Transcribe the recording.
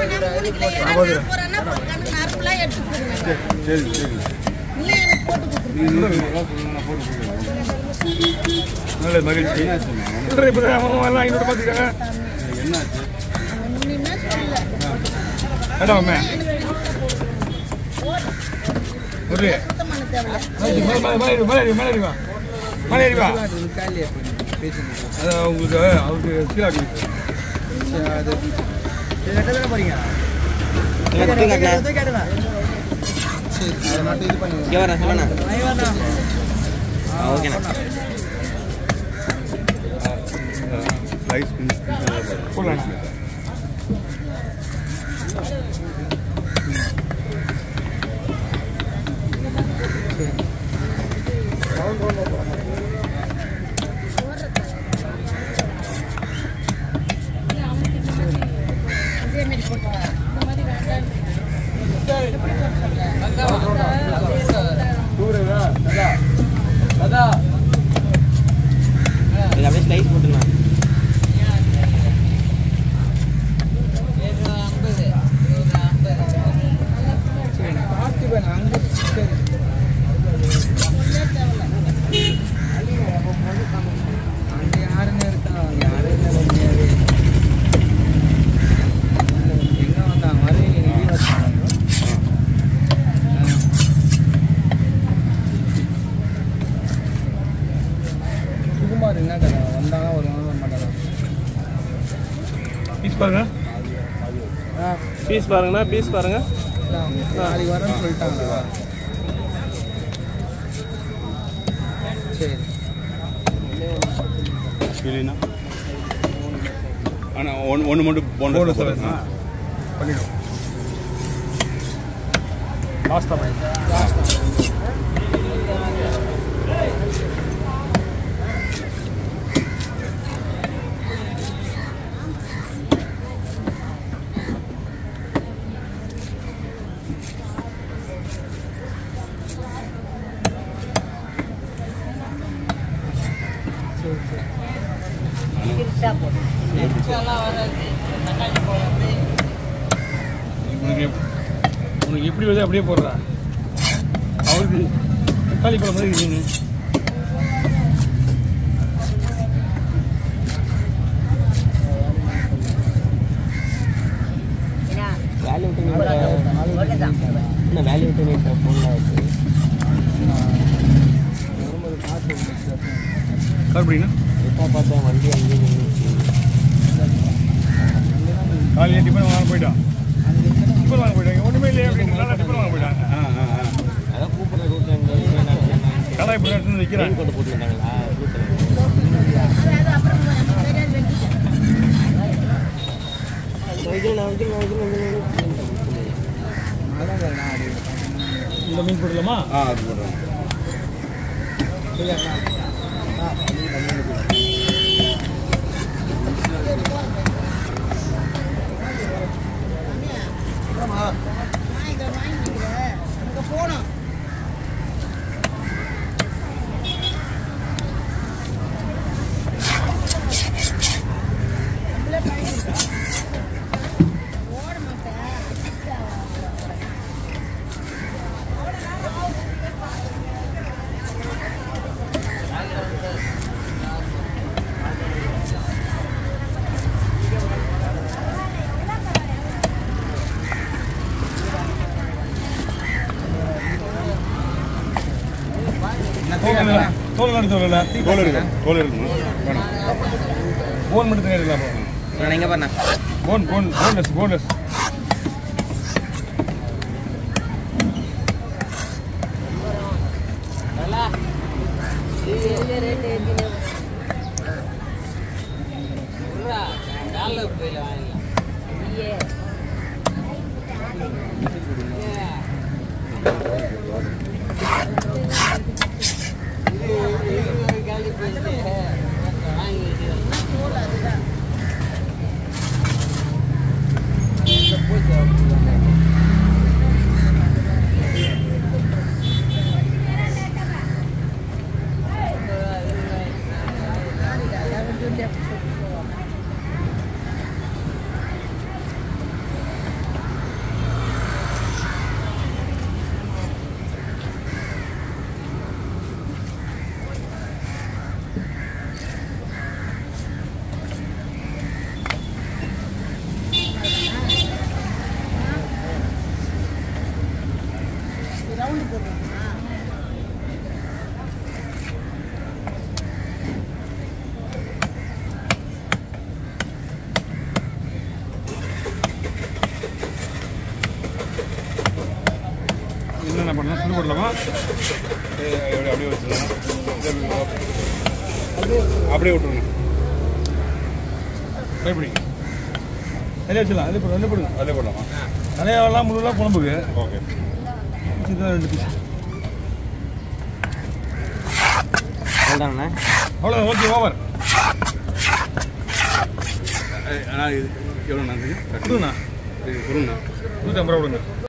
மூணு கிலோ ஏன்னா நான் போறேன்னா கண்ணு நரம்புலாம் எடுத்து போடுவேன் சரி சரி நீ எனக்கு போட்டு கொடுத்துரு நீ இன்னும் இதெல்லாம் சொல்லுங்க, நான் போட்டு கொடுக்குறேன். நல்ல மகிழ்ச்சி சொல்றேன் இப்போ அவன் எல்லாம் ஐநூறு பார்த்துக்காங்க என்னாச்சு ஒண்ணுமே சொல்லல வேண்டாம் அம்மே முரளி சுத்தம் பண்ண தேவையில்ல மேலே மேலே மேலே ஏறி மேலே ஏறி வா மேலே ஏறி வா அது அவங்களுக்கு அவருக்கு சீலாக்கு இங்கே வரேன் சொல்லுண்ணா ஆ ஓகேண்ணா ரைஸ் போடலாம் இதே மாதிரி போட்டு வா. இந்த மாதிரி வேண்டாம் இது அப்படியே ஸ்லைஸ் போட்டுண்ணா சுகுமார் என்ன கதை வந்தாங்க வருவாங்க வர மாட்டாங்க பீஸ் பாருங்க பீஸ் பாருங்கண்ணா பீஸ் பாருங்க நாளைக்கு வரேன்னு சொல்லிட்டாங்களா சரி இல்லைன்னா ஆனால் ஒன்று ஒன்று மட்டும் போனஸ் போனஸ் ஆ பண்ணிடும் லாஸ்ட்டாக பண்ணி உனக்கு எப்- உனக்கு எப்படி வருது அப்படியே போடுறா அவருக்கு தக்காளி பழம் மாதிரி இருக்குங்க வேல்யூ விட்டு என்ன வேல்யூ விட்டு நீட் ஃபோனில் வச்சு வரும்போது காசு வந்துச்சு. கருப்படினா எப்போ பார்த்தேன் வண்டி அங்கேயே நின்றுச்சு காலையில் டிஃபன் வாங்க போயிட்டான் டிஃபன் வாங்க போயிட்டாங்க ஒன்றுமே இல்லையே அப்படின்னு நல்லா டிஃபன் வாங்க போயிட்டாங்க ஆ ஆ ஆ அதான் கூப்பிட்ற ரூட்ல இருந்து கடை இப்படி எடுத்து வந்து வைக்கிறாங்க போட்டு போட்டுருந்தாங்களா ரூட்டில் அது அப்புறம் தெரியாது வெட்டிட்டேன் வைக்கணும் வைக்கணும் வைக்கணும் அதான் கதை நான் அடி இந்த மீன் போடலாமா ஆ அது போடுறேன் சரியாண்ணா ஆ பண்ணி பண்ணி நான் இதை வாங்கிக்கிறேன் அங்கே போகணும் ஓட மாட்டேன் தோல் எடுத்து வரல தோல் எடுக்கணும் தோல் எடுக்கணும் வேணும் போன் மட்டும் தனியாக எடுக்கலாம் நான் எங்கே பண்ணேன் போன் போன் போன்லெஸ் போன்லெஸ் வச்சுக்கலாம் அப்படியே விட்டுருங்க பயப்படிங்க நிறைய வச்சிடலாம் அதில் போடுங்க அதில் போடுங்க அதிலே போடலாமா நிறையாவெல்லாம் முழுலாம் குழம்புக்கு ஓகே சின்னதாக ரெண்டு பீஸ் அவ்வளோதாங்கண்ணா அவ்வளோ ஓகே ஓவர் ஆனால் இது எவ்வளோ நன்றி கொடுங்கண்ணா இது கொடுங்கண்ணா நூற்றி ஐம்பது ரூபா கொடுங்க